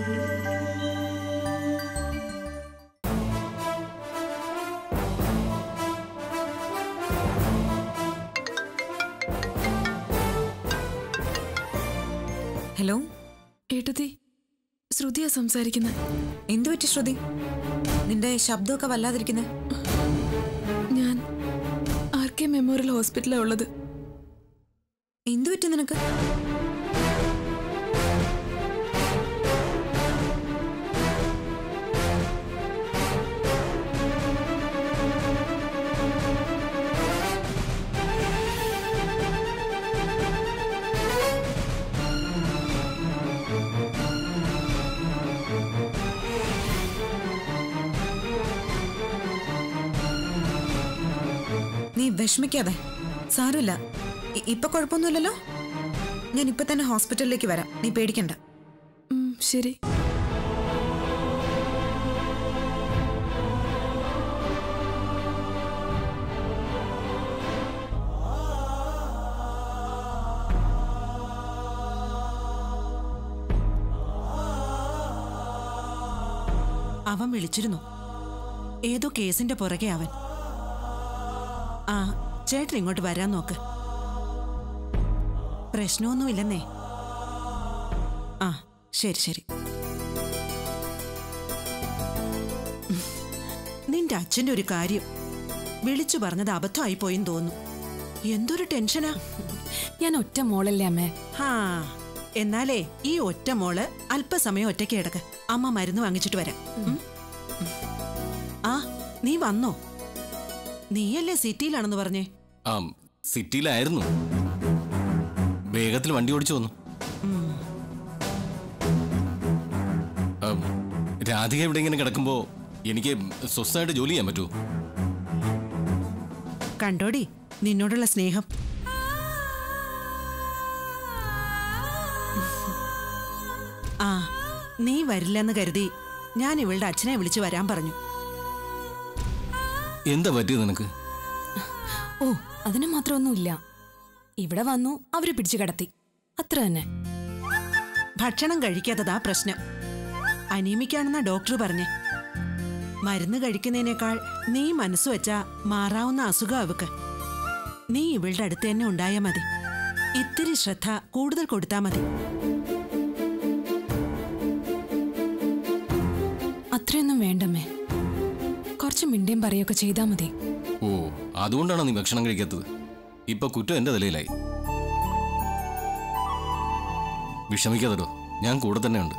Hello ഏട്ടത്തി ശ്രുതിയാ സംസാരിക്കുന്നത് എന്തു പറ്റി ശ്രുതി നിന്റെ ശബ്ദമൊക്കെ വല്ലാതിരിക്കുന്നേ ഞാൻ ആർ കെ മെമ്മോറിയൽ ഹോസ്പിറ്റലാണ് ഉള്ളത് എന്തു പറ്റി നിനക്ക് നീ വിഷമിക്കാതെ സാരമില്ല ഇ- ഇപ്പൊ കുഴപ്പമൊന്നുമില്ലല്ലോ ഞാൻ ഇപ്പൊ തന്നെ ഹോസ്പിറ്റലിലേക്ക് വരാം നീ പേടിക്കണ്ട ഉം, ശരി അവൻ വിളിച്ചിരുന്നു ഏതോ കേസിന്റെ പുറകെ അവൻ ആ ചേട്ടൻ ഇങ്ങോട്ട് വരാൻ നോക്ക് പ്രശ്നമൊന്നുമില്ലെന്നേ ആ ശരി ശരി ഉം. നിന്റെ അച്ഛന്റെ ഒരു കാര്യം വിളിച്ചു പറഞ്ഞത് അബദ്ധമായി പോയെന്ന് തോന്നുന്നു എന്തൊരു ടെൻഷനാ ഞാൻ ഒറ്റ മോളല്ലേ അമ്മേ ഹാ എന്നാലേ ഈ ഒറ്റ മോള് അല്പസമയം ഒറ്റയ്ക്ക് കിടക്ക് അമ്മ മരുന്ന് വാങ്ങിച്ചിട്ട് വരാം ഉം? ഉം. ആ നീ വന്നോ നീയല്ലേ സിറ്റിയിലാണെന്ന് പറഞ്ഞേ ആ സിറ്റിയിലായിരുന്നു വേഗത്തിൽ വണ്ടി ഓടിച്ചു വന്നു ആ, രാധിക ഇവിടെ ഇങ്ങനെ കിടക്കുമ്പോ എനിക്ക് സ്വസ്ഥമായിട്ട് ജോലി ചെയ്യാൻ പറ്റുമോ കണ്ടോടി നിന്നോടുള്ള സ്നേഹം ആ നീ വരില്ലെന്ന് കരുതി ഞാൻ ഇവളുടെ അച്ഛനെ വിളിച്ചു വരാൻ പറഞ്ഞു എന്താ പറ്റിയത് നിനക്ക് ഓ അതിന് മാത്രമൊന്നുമില്ല ഇവിടെ വന്നു അവര് പിടിച്ചു കിടത്തി അത്ര തന്നെ ഭക്ഷണം കഴിക്കാത്തതാ പ്രശ്നം അനീമിക്കാണെന്ന ഡോക്ടർ പറഞ്ഞേ മരുന്ന് കഴിക്കുന്നതിനേക്കാൾ നീ മനസ്സ് വെച്ചാ മാറാവുന്ന അസുഖം അവക്ക് നീ ഇവളുടെ അടുത്ത് തന്നെ ഉണ്ടായാ മതി ഇത്തിരി ശ്രദ്ധ കൂടുതൽ കൊടുത്താ മതി അത്രയൊന്നും വേണ്ടമ്മേ കുറച്ച് മിണ്ടിയും പറയുകയൊക്കെ ചെയ്താൽ മതി ഓ അതുകൊണ്ടാണോ നീ ഭക്ഷണം കഴിക്കാത്തത് ഇപ്പൊ കുറ്റം എന്റെ തലയിലായി വിഷമിക്കാതടോ ഞാൻ കൂടെ തന്നെ ഉണ്ട്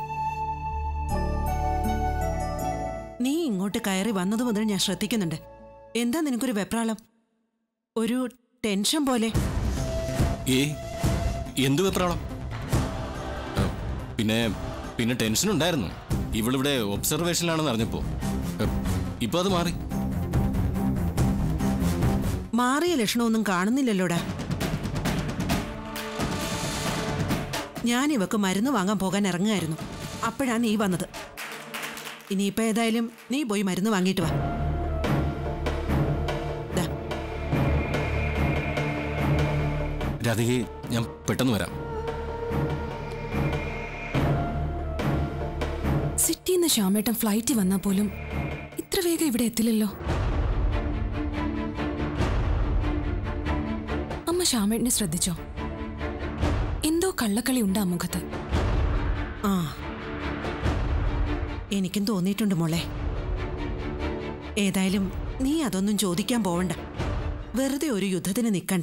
നീ ഇങ്ങോട്ട് കയറി വന്നതു മുതൽ ഞാൻ ശ്രദ്ധിക്കുന്നുണ്ട് എന്താ നിനക്കൊരു വെപ്രാളം ഒരു ടെൻഷൻ പോലെ ഏ എന്ത് വെപ്രാളം ആ, പിന്നെ പിന്നെ ടെൻഷൻ ഉണ്ടായിരുന്നു ഇവളിവിടെ ഒബ്സർവേഷനിലാണെന്ന് അറിഞ്ഞപ്പോ ഏ, ഇപ്പൊ അത് മാറി മാറിയ ലക്ഷണമൊന്നും കാണുന്നില്ലല്ലോടാ ഞാൻ ഇവക്ക് മരുന്ന് വാങ്ങാൻ പോകാൻ ഇറങ്ങുമായിരുന്നു അപ്പോഴാ നീ വന്നത് ഇനിയിപ്പോ ഏതായാലും നീ പോയി മരുന്ന് വാങ്ങിയിട്ട് വാ ദാ, രാധികയെ ഞാൻ പെട്ടെന്ന് വരാം സിറ്റിയിൽ നിന്ന് ശ്യാമേട്ടൻ ഫ്ലൈറ്റിൽ വന്നാൽ പോലും ഇത്ര വേഗം ഇവിടെ എത്തില്ലല്ലോ അമ്മ ശ്യാമേട്ടനെ ശ്രദ്ധിച്ചോ എന്തോ കള്ളക്കളി ഉണ്ട് ആ മുഖത്ത് ആ എനിക്കും തോന്നിയിട്ടുണ്ട് മോളെ ഏതായാലും നീ അതൊന്നും ചോദിക്കാൻ പോവണ്ട വെറുതെ ഒരു യുദ്ധത്തിന് നിൽക്കണ്ട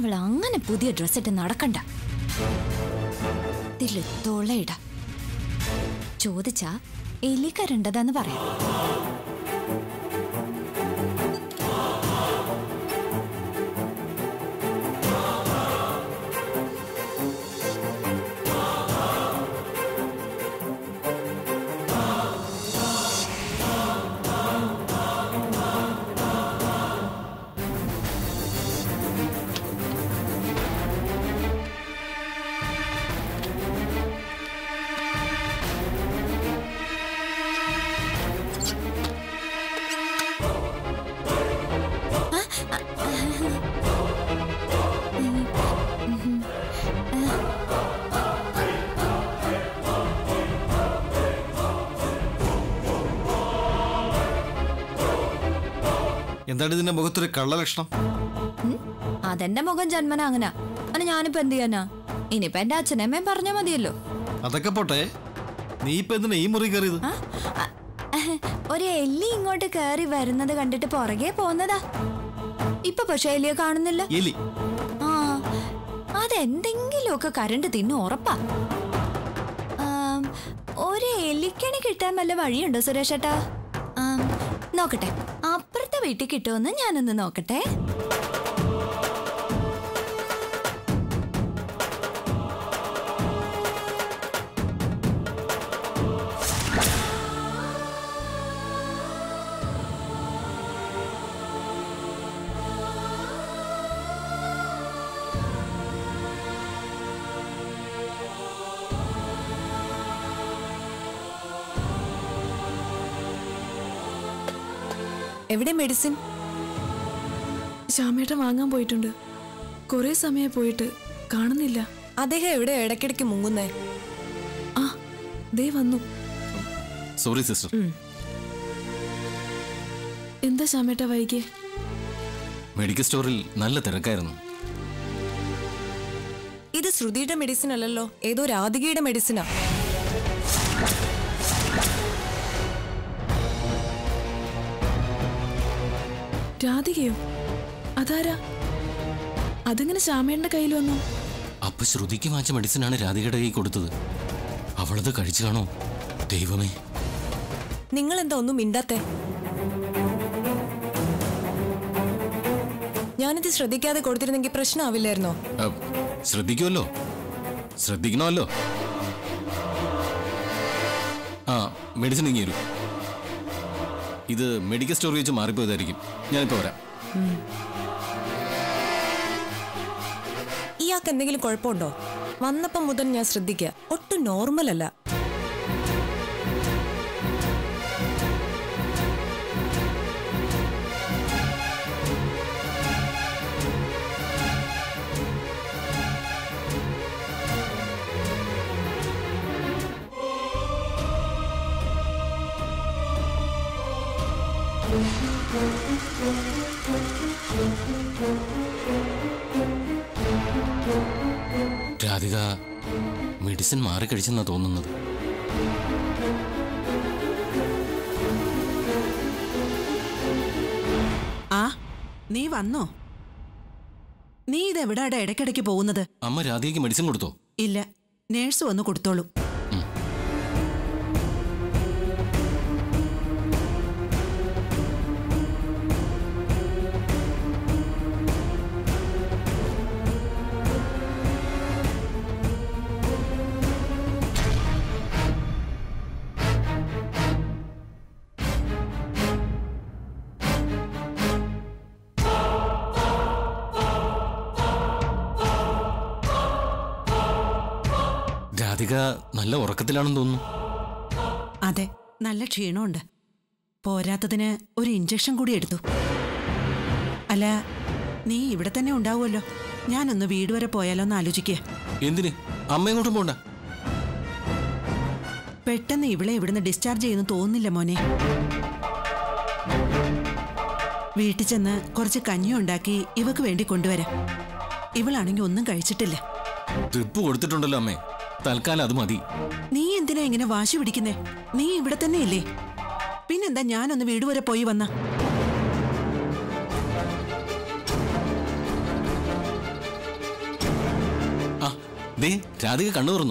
അവൾ അങ്ങനെ പുതിയ ഡ്രസ് ഇട്ട് നടക്കണ്ട ഇതില് തൊളയിട ചോദിച്ചാ എലി കരണ്ടതാന്ന് പറയാം എന്താണ് ഇതിന്റെ മുഖത്തൊരു കള്ളലക്ഷണം അതെന്റെ മുഖം ജന്മന അങ്ങനെ അല്ല ഞാനിപ്പോ എന്ത് ചെയ്യാനാ ഇനിയിപ്പോ എന്റെ അച്ഛനമ്മയും പറഞ്ഞാ മതിയല്ലോ അതൊക്കെ പോട്ടെ നീ ഇപ്പൊ എന്തിനാ ഈ മുറി കയറിയത് ആ, ആ, ഒരു എല്ലി ഇങ്ങോട്ട് കയറി വരുന്നത് കണ്ടിട്ട് പുറകെ പോന്നതാ ഇപ്പൊ പക്ഷെ എലിയെ കാണുന്നില്ല എലി ആ അതെന്തെങ്കിലുമൊക്കെ കരണ്ട് തിന്നു ഉറപ്പാ ആം, ഒരു എലിക്കണി കിട്ടാൻ വല്ല വഴിയുണ്ടോ സുരേഷ് ഏട്ടാ ആം, നോക്കട്ടെ അപ്പുറത്തെ വീട്ടിൽ കിട്ടുമെന്ന് ഞാനൊന്ന് നോക്കട്ടെ എവിടെ മെഡിസിൻ ശ്യാമേട്ടൻ വാങ്ങാൻ പോയിട്ടുണ്ട് കുറെ സമയം പോയിട്ട് കാണുന്നില്ല അദ്ദേഹം എവിടെ ഇടയ്ക്കിടയ്ക്ക് മുങ്ങുന്നേ ആ ദേ വന്നു സോറി സിസ്റ്റർ എന്താ ശ്യാമേട്ട വൈകിയേ മെഡിക്കൽ സ്റ്റോറിൽ നല്ല തിരക്കായിരുന്നു ഇത് ശ്രുതിയുടെ മെഡിസിൻ അല്ലല്ലോ ഏതോ രാധികയുടെ മെഡിസിനാ രാധികയോ അതാരാ അതെങ്ങനെ ശ്യാമേട്ടന്റെ കയ്യിൽ വന്നു അപ്പൊ ശ്രുതിക്ക് വാങ്ങിച്ച മെഡിസിനാണ് രാധികയുടെ കൈ കൊടുത്തത് അവളത് കഴിച്ചു കാണോ ദൈവമേ നിങ്ങൾ എന്താ ഒന്നും മിണ്ടാത്തെ ഞാനിത് ശ്രദ്ധിക്കാതെ കൊടുത്തിരുന്നെങ്കിൽ പ്രശ്നമാവില്ലായിരുന്നോ അ, ശ്രദ്ധിക്കുമല്ലോ ശ്രദ്ധിക്കണമല്ലോ ആ മെഡിസിൻ ഇങ്ങി വരൂ ഇത് മെഡിക്കൽ സ്റ്റോറിൽ വെച്ച് മാറിപ്പോയതായിരിക്കും ഞാനിപ്പോ വരാം ഇയാൾക്ക് എന്തെങ്കിലും കുഴപ്പമുണ്ടോ വന്നപ്പം മുതൽ ഞാൻ ശ്രദ്ധിക്കുക ഒട്ടും നോർമൽ അല്ല രാധിക മെഡിസിൻ മാറിക്കഴിച്ചെന്നാ തോന്നുന്നത് ആ നീ വന്നോ നീ ഇതെവിടാടെ ഇടയ്ക്കിടയ്ക്ക് പോകുന്നത് അമ്മ രാധികയ്ക്ക് മെഡിസിൻ കൊടുത്തോ ഇല്ല നേഴ്സ് വന്ന് കൊടുത്തോളൂ രാധിക നല്ല ഉറക്കത്തിലാണെന്ന് തോന്നുന്നു അതെ നല്ല ക്ഷീണമുണ്ട് പോരാത്തതിന് ഒരു ഇഞ്ചക്ഷൻ കൂടി എടുത്തു അല്ല നീ ഇവിടെ തന്നെ ഉണ്ടാവുമല്ലോ ഞാനൊന്ന് വീട് വരെ പോയാലോ എന്ന് ആലോചിക്കുക എന്തിന് അമ്മ എങ്ങോട്ടും പോണ്ട പെട്ടെന്ന് ഇവളെ ഇവിടുന്ന് ഡിസ്ചാർജ് ചെയ്യുന്നു തോന്നുന്നില്ല മോനെ വീട്ടിൽ ചെന്ന് കുറച്ച് കഞ്ഞി ഉണ്ടാക്കി ഇവക്ക് വേണ്ടി കൊണ്ടുവരാം ഇവളാണെങ്കിൽ ഒന്നും കഴിച്ചിട്ടില്ല ട്രിപ്പ് കൊടുത്തിട്ടുണ്ടല്ലോ അമ്മേ തൽക്കാലം അത് മതി നീ എന്തിനാ ഇങ്ങനെ വാശി പിടിക്കുന്നേ നീ ഇവിടെ തന്നെ ഇല്ലേ പിന്നെന്താ ഞാനൊന്ന് വീട് വരെ പോയി വന്ന ദേ രാധിക കണ്ണു തുറന്നു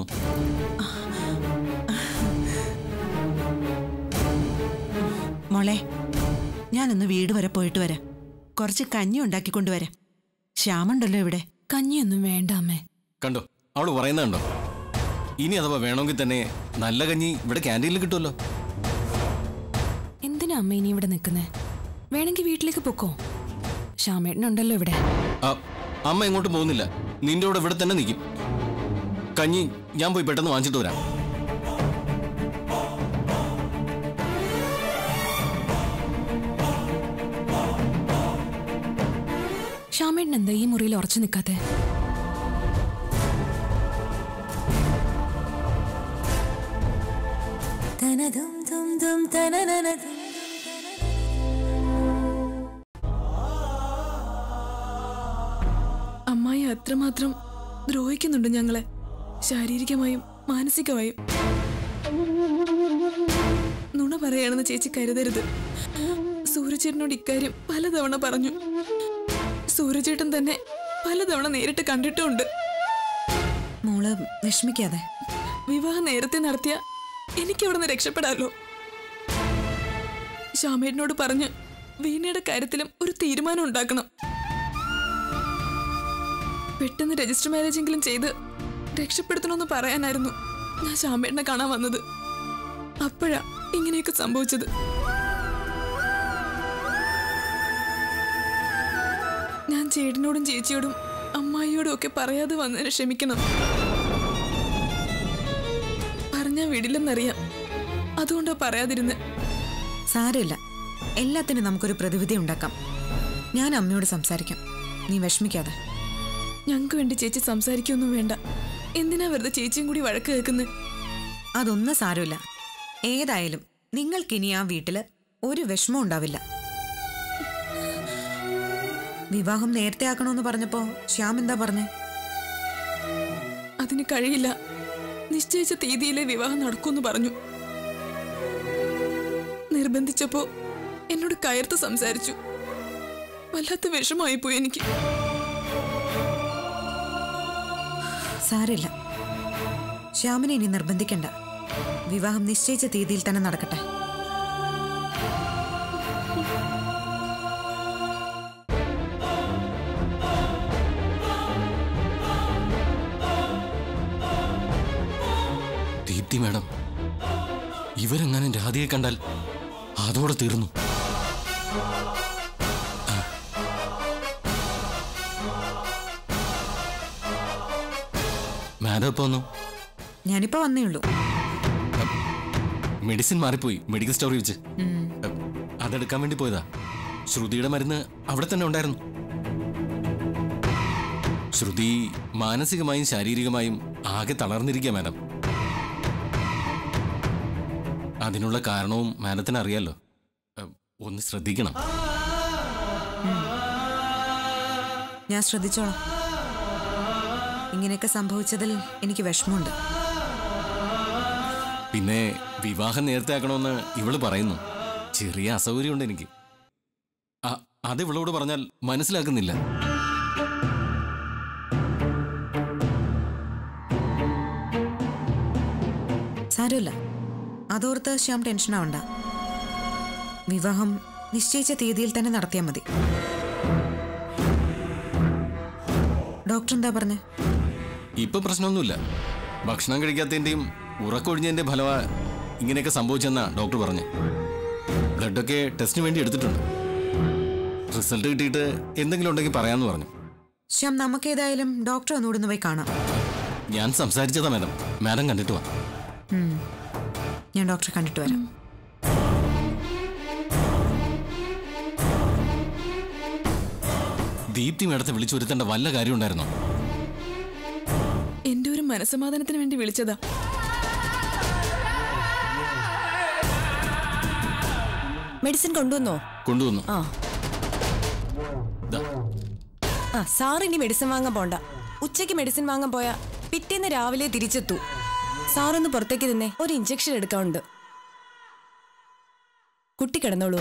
മോളെ ഞാനൊന്ന് വീട് വരെ പോയിട്ട് വരാം കുറച്ച് കഞ്ഞി ഉണ്ടാക്കിക്കൊണ്ടുവരാം ശ്യാമുണ്ടല്ലോ ഇവിടെ കഞ്ഞിയൊന്നും വേണ്ട അമ്മേ കണ്ടോ അവള് പറയുന്നത് കണ്ടോ ഇനി അഥവാ വേണമെങ്കിൽ തന്നെ നല്ല കഞ്ഞി ഇവിടെ ക്യാൻറ്റീനിൽ കിട്ടുമല്ലോ എന്തിനാ അമ്മ ഇനി ഇവിടെ നിൽക്കുന്നേ വേണമെങ്കിൽ വീട്ടിലേക്ക് പൊക്കോ ശ്യാമേട്ടനുണ്ടല്ലോ ഇവിടെ ആ, അമ്മ എങ്ങോട്ടും പോകുന്നില്ല നിന്റെ കൂടെ ഇവിടെ തന്നെ നിൽക്കും കഞ്ഞി ഞാൻ പോയി പെട്ടെന്ന് വാങ്ങിച്ചിട്ട് വരാം ശ്യാമേട്ടൻ എന്താ ഈ മുറിയിൽ ഉറച്ചു നിൽക്കാത്തെ അമ്മായി അത്രമാത്രം ദ്രോഹിക്കുന്നുണ്ട് ഞങ്ങളെ ശാരീരികമായും മാനസികമായും നുണ പറയാണെന്ന് ചേച്ചി കരുതരുത് സൂര്യചേട്ടനോട് ഇക്കാര്യം പലതവണ പറഞ്ഞു സൂര്യചേട്ടൻ തന്നെ പലതവണ നേരിട്ട് കണ്ടിട്ടുമുണ്ട് മോള് വിഷമിക്കാതെ വിവാഹം നേരത്തെ നടത്തിയ എനിക്ക് അവിടെ നിന്ന് രക്ഷപ്പെടാമല്ലോ ശ്യാമേട്ടനോട് പറഞ്ഞ് വീണയുടെ കാര്യത്തിലും ഒരു തീരുമാനം ഉണ്ടാക്കണം പെട്ടെന്ന് രജിസ്റ്റർ മാരേജ് എങ്കിലും ചെയ്ത് രക്ഷപ്പെടുത്തണമെന്ന് പറയാനായിരുന്നു ഞാൻ ശ്യാമേട്ടനെ കാണാൻ വന്നത് അപ്പോഴാ ഇങ്ങനെയൊക്കെ സംഭവിച്ചത് ഞാൻ ചേട്ടനോടും ചേച്ചിയോടും അമ്മായിയോടും ഒക്കെ പറയാതെ വന്നതിന് ക്ഷമിക്കണം പറഞ്ഞാൽ വിടില്ലെന്നറിയാം അതുകൊണ്ടാ പറയാതിരുന്ന് സാരമില്ല എല്ലാത്തിനും നമുക്കൊരു പ്രതിവിധി ഉണ്ടാക്കാം ഞാൻ അമ്മയോട് സംസാരിക്കാം നീ വിഷമിക്കാതെ ഞങ്ങൾക്ക് വേണ്ടി ചേച്ചി സംസാരിക്കൊന്നും വേണ്ട എന്തിനാ വെറുതെ ചേച്ചിയും കൂടി വഴക്ക് കേൾക്കുന്നത് അതൊന്നും സാരമില്ല ഏതായാലും നിങ്ങൾക്കിനി ആ വീട്ടില് ഒരു വിഷമം ഉണ്ടാവില്ല വിവാഹം നേരത്തെ ആക്കണമെന്ന് പറഞ്ഞപ്പോ ശ്യാം എന്താ പറഞ്ഞേ അതിന് കഴിയില്ല നിശ്ചയിച്ച തീയതിയിലെ വിവാഹം നടക്കുമെന്ന് പറഞ്ഞു നിർബന്ധിച്ചപ്പോ എന്നോട് കയർത്ത് സംസാരിച്ചു വല്ലാത്ത വിഷമായി പോയി എനിക്ക് സാരമില്ല ശ്യാമിനെ ഇനി നിർബന്ധിക്കണ്ട വിവാഹം നിശ്ചയിച്ച തീയതിയിൽ തന്നെ നടക്കട്ടെ ദീപ്തി മാഡം ഇവരെങ്ങാനും രാധിയെ കണ്ടാൽ അതോടെ തീർന്നു ആ. മാഡം ഇപ്പൊ വന്നു ഞാനിപ്പോ വന്നേ ഉള്ളൂ മെഡിസിൻ മാറിപ്പോയി മെഡിക്കൽ സ്റ്റോറിൽ വെച്ച് അതെടുക്കാൻ വേണ്ടി പോയതാ ശ്രുതിയുടെ മരുന്ന് അവിടെ തന്നെ ഉണ്ടായിരുന്നു ശ്രുതി മാനസികമായും ശാരീരികമായും ആകെ തളർന്നിരിക്കുക മാഡം അതിനുള്ള കാരണവും മാഡത്തിന് അറിയാലോ ഏഹ്, ഒന്ന് ശ്രദ്ധിക്കണം ഞാൻ ശ്രദ്ധിച്ചോളാം ഇങ്ങനെയൊക്കെ സംഭവിച്ചതിൽ എനിക്ക് വിഷമമുണ്ട് പിന്നെ വിവാഹം നേരത്തെ ആക്കണമെന്ന് ഇവള് പറയുന്നു ചെറിയ അസൗകര്യമുണ്ട് എനിക്ക് അ- അത് ഇവളോട് പറഞ്ഞാൽ മനസ്സിലാക്കുന്നില്ല സാരമില്ല അതോർത്ത് ശ്യാം ടെൻഷൻ ആവണ്ട വിവാഹം നിശ്ചയിച്ച തീയതിയിൽ തന്നെ നടത്തിയാൽ മതി ഡോക്ടർ എന്താ പറഞ്ഞേ ഇപ്പൊ പ്രശ്നമൊന്നുമില്ല ഭക്ഷണം കഴിക്കാത്തതിന്റെയും ഉറക്കൊഴിഞ്ഞതിന്റെ ഫലമാ ഇങ്ങനെയൊക്കെ സംഭവിച്ചെന്നാ ഡോക്ടർ പറഞ്ഞു ബ്ലഡൊക്കെ ടെസ്റ്റിന് വേണ്ടി എടുത്തിട്ടുണ്ട് റിസൾട്ട് കിട്ടിയിട്ട് എന്തെങ്കിലും ഉണ്ടെങ്കിൽ പറയാമെന്ന് പറഞ്ഞു ശ്യാം നമുക്കേതായാലും ഡോക്ടറെ ഒന്നുകൂടി ഒന്ന് പോയി കാണാം ഞാൻ സംസാരിച്ചതാ മാഡം മാഡം കണ്ടിട്ട് വാ ഉം. ഞാൻ ഡോക്ടറെ കണ്ടിട്ട് വരാം ദീപ്തി മാഡത്തെ വിളിച്ചു വരുത്തേണ്ട വല്ല കാര്യം ഉണ്ടായിരുന്നോ എന്റെ ഒരു മനസമാധാനത്തിന് വേണ്ടി വിളിച്ചതാ മെഡിസിൻ കൊണ്ടുവന്നോ കൊണ്ടുവന്നു ആ ദാ, ആ സാർ ഇനി മെഡിസിൻ വാങ്ങാൻ പോണ്ട ഉച്ചയ്ക്ക് മെഡിസിൻ വാങ്ങാൻ പോയാ പിറ്റേന്ന് രാവിലെ തിരിച്ചെത്തൂ സാറൊന്ന് പുറത്തേക്ക് നിന്നേ ഒരു ഇഞ്ചക്ഷൻ എടുക്കാനുണ്ട് കുട്ടി കിടന്നോളൂ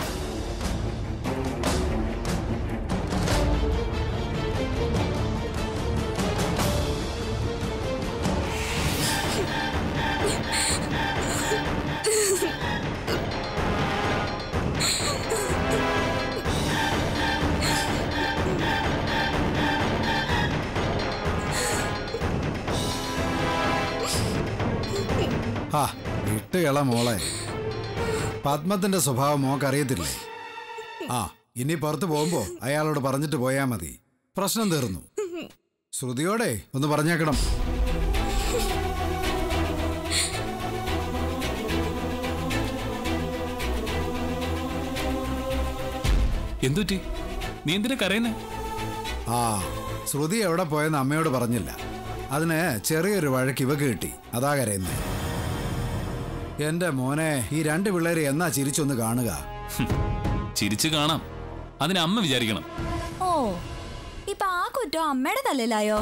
ആ വിട്ടുകള മോളെ പത്മത്തിന്റെ സ്വഭാവം മോക്കറിയത്തില്ലേ ആ ഇനി പുറത്ത് പോകുമ്പോ അയാളോട് പറഞ്ഞിട്ട് പോയാ മതി പ്രശ്നം തീർന്നു ശ്രുതിയോടെ ഒന്ന് പറഞ്ഞേക്കണം എന്തുറ്റി നീ എന്തിനാ കരയുന്നേ ആ ശ്രുതി എവിടെ പോയെന്ന് അമ്മയോട് പറഞ്ഞില്ല അതിന് ചെറിയൊരു വഴക്ക് ഇവക്ക് കിട്ടി അതാ കരയുന്നത് എന്റെ മോനെ ഈ രണ്ട് പിള്ളേര് എന്നാ ചിരിച്ചൊന്ന് കാണുക ചിരിച്ചു കാണാം അതിന് അമ്മ വിചാരിക്കണം ഓ ഇപ്പൊ ആ കുറ്റം അമ്മയുടെ തലയിലായോ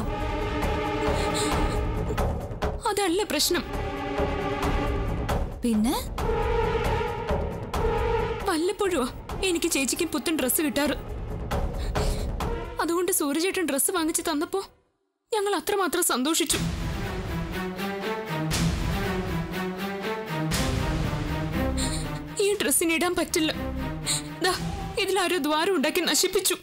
അതല്ല പ്രശ്നം പിന്നെ വല്ലപ്പോഴുവാ എനിക്ക് ചേച്ചിക്ക് പുത്തൻ ഡ്രസ്സ് കിട്ടാറ് അതുകൊണ്ട് സൂര്യചേട്ടൻ ഡ്രസ്സ് വാങ്ങിച്ചു തന്നപ്പോ ഞങ്ങൾ അത്രമാത്രം സന്തോഷിച്ചു ഈ ഡ്രസ്സിന് ഇടാൻ പറ്റില്ല ദാ ഇതിലാരോ ദ്വാരം ഉണ്ടാക്കി നശിപ്പിച്ചു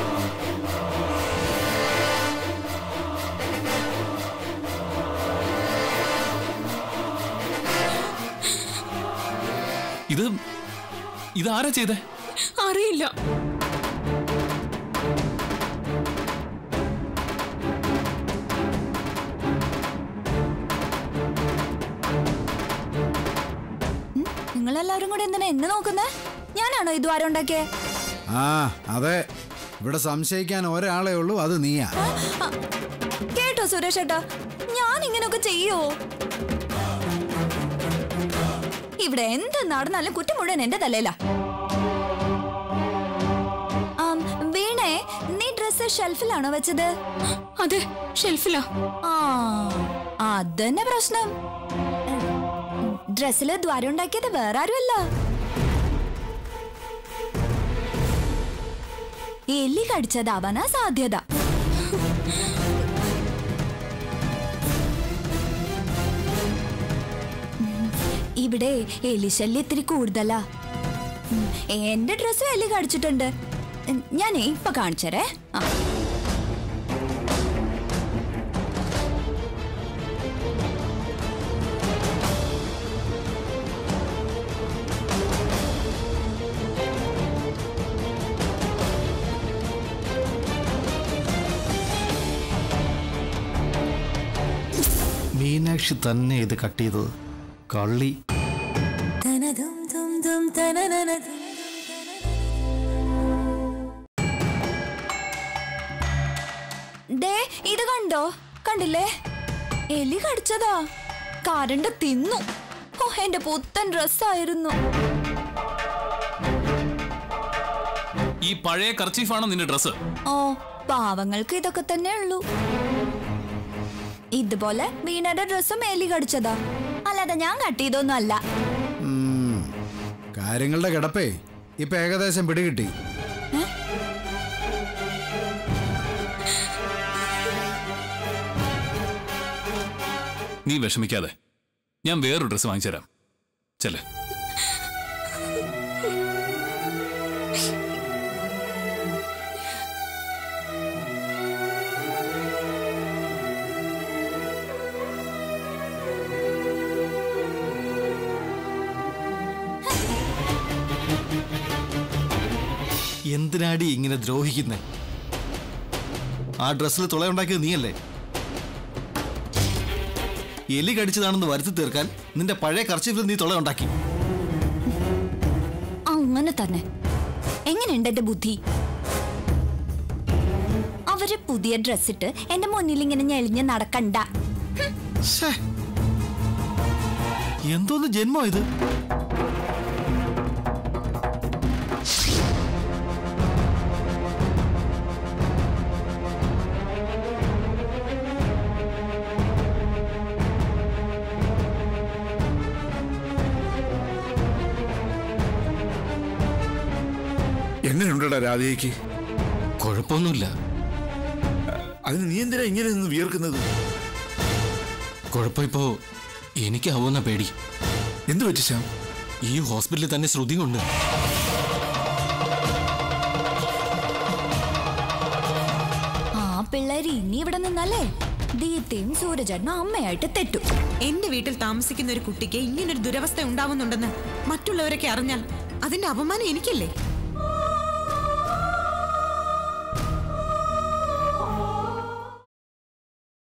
ഇത് ഇതാരാ ചെയ്തേ അറിയില്ല നിങ്ങളെല്ലാവരും കൂടെ എന്തിനാ എന്നെ നോക്കുന്നേ ഞാനാണോ ഈ ദ്വാരം ഉണ്ടാക്കിയേ ആ അതെ ഇവിടെ സംശയിക്കാൻ ഒരാളേ ഉള്ളൂ അത് നീയാ ആ, കേട്ടോ സുരേഷ് ഏട്ടാ ഞാൻ ഇങ്ങനൊക്കെ ചെയ്യോ ഇവിടെ എന്ത് നടന്നാലും കുറ്റം മുഴുവൻ എന്റെ തലയിലാ ആം, വീണേ നീ ഡ്രസ് ഷെൽഫിലാണോ വെച്ചത് അതെ ഷെൽഫിലാ ആ അതന്നെ പ്രശ്നം ഡ്രസ്സില് ദ്വാരം ഉണ്ടാക്കിയത് വേറെ ആരുമല്ല എലി കടിച്ചതാവാനാ സാധ്യത ഉം, ഇവിടെ എലിശല്യം ഇത്തിരി കൂടുതലാ ഉം, എന്റെ ഡ്രസ്സും എലി കടിച്ചിട്ടുണ്ട് ഉം, ഞാനേ ഇപ്പൊ കാണിച്ചരേ ആ മീനാക്ഷി തന്നെ ഇത് കട്ട് ചെയ്തത് കള്ളി ദേ ഇത് കണ്ടോ കണ്ടില്ലേ എലി കടിച്ചതാ കരണ്ട് തിന്നു ഓ എന്റെ പുത്തൻ ഡ്രസ്സായിരുന്നു ഈ പഴയ കർച്ചീഫാണോ നിന്റെ ഡ്രസ്സ് ഓ പാവങ്ങൾക്ക് ഇതൊക്കെ തന്നെ ഉള്ളൂ ഇതുപോലെ വീണയുടെ ഡ്രസ്സും എലി കടിച്ചതാ അല്ലാതെ ഞാൻ കട്ട് ചെയ്തൊന്നും അല്ല ഉം. കാര്യങ്ങളുടെ കിടപ്പേ ഇപ്പൊ ഏകദേശം പിടികിട്ടി നീ വിഷമിക്കാതെ ഞാൻ വേറൊരു ഡ്രസ്സ് വാങ്ങിച്ചു തരാം ചെല്ലേ എന്തിനാടി ഇങ്ങനെ ദ്രോഹിക്കുന്നേ ആ ഡ്രസ്സിൽ തുളയുണ്ടാക്കിയത് നീയല്ലേ എലി കടിച്ചതാണെന്ന് വരുത്തി തീർക്കാൻ നിന്റെ പഴയ കർച്ചീഫിൽ നീ തുളയുണ്ടാക്കി അങ്ങനെ തന്നെ എങ്ങനെയുണ്ട് എന്റെ ബുദ്ധി അവര് പുതിയ ഡ്രസ് ഇട്ട് എന്റെ മുന്നിൽ ഇങ്ങനെ ഞെളിഞ്ഞ് നടക്കണ്ട ശ്ശേ. എന്തോന്ന് ജന്മോ ഇത് എങ്ങനെയുണ്ടടാ രാധയ്ക്ക് കുഴപ്പമൊന്നുമില്ല അതിന് നീ എന്തിനാ ഇങ്ങനെ നിന്ന് വിയർക്കുന്നത് കുഴപ്പമിപ്പോ എനിക്കാവുന്ന പേടി എന്തു പറ്റി ശ്യാം ഈ ഹോസ്പിറ്റലിൽ തന്നെ ശ്രുതിയുണ്ട് ആ പിള്ളേര് ഇനി ഇവിടെ നിന്നല്ലേ ദീപ്തിയും സൂരജേട്ടനും അമ്മയായിട്ട് തെറ്റും എന്റെ വീട്ടിൽ താമസിക്കുന്ന ഒരു കുട്ടിക്ക് ഇങ്ങനൊരു ദുരവസ്ഥ ഉണ്ടാവുന്നുണ്ടെന്ന് മറ്റുള്ളവരൊക്കെ അറിഞ്ഞാൽ അതിന്റെ അപമാനം എനിക്കല്ലേ